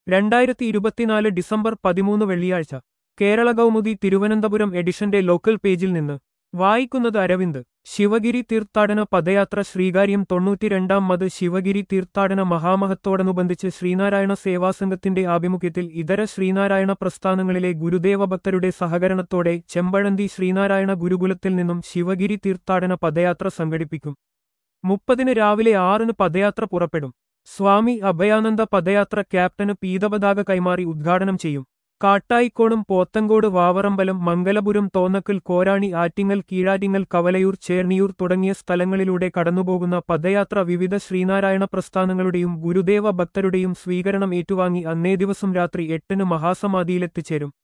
രണ്ടായിരത്തി ഇരുപത്തിനാല് ഡിസംബർ പതിമൂന്ന് വെള്ളിയാഴ്ച കേരള കൗമുദി തിരുവനന്തപുരം എഡിഷന്റെ ലോക്കൽ പേജിൽ നിന്ന് വായിക്കുന്നത് അരവിന്ദ് ശിവഗിരി തീർത്ഥാടന പദയാത്ര ശ്രീകാര്യം തൊണ്ണൂറ്റിരണ്ടാം മത് ശിവഗിരി തീർത്ഥാടന മഹാമഹത്തോടനുബന്ധിച്ച് ശ്രീനാരായണ സേവാസംഘത്തിന്റെ ആഭിമുഖ്യത്തിൽ ഇതര ശ്രീനാരായണ പ്രസ്ഥാനങ്ങളിലെ ഗുരുദേവ ഭക്തരുടെ സഹകരണത്തോടെ ചെമ്പഴന്തി ശ്രീനാരായണ ഗുരുകുലത്തിൽ നിന്നും ശിവഗിരി തീർത്ഥാടന പദയാത്ര സംഘടിപ്പിക്കും മുപ്പതിന് രാവിലെ ആറിന് പദയാത്ര പുറപ്പെടും സ്വാമി അഭയാനന്ദ പദയാത്ര ക്യാപ്റ്റന് പീതപതാക കൈമാറി ഉദ്ഘാടനം ചെയ്യും കാട്ടായിക്കോടും പോത്തങ്കോട് വാവറമ്പലം മംഗലപുരം തോന്നക്കൽ കോരാണി ആറ്റിങ്ങൽ കീഴാറ്റിങ്ങൽ കവലയൂർ ചേർണിയൂർ തുടങ്ങിയ സ്ഥലങ്ങളിലൂടെ കടന്നുപോകുന്ന പദയാത്ര വിവിധ ശ്രീനാരായണ പ്രസ്ഥാനങ്ങളുടെയും ഗുരുദേവ ഭക്തരുടെയും സ്വീകരണം ഏറ്റുവാങ്ങി അന്നേ ദിവസം രാത്രി എട്ടിന് മഹാസമാധിയിലെത്തിച്ചേരും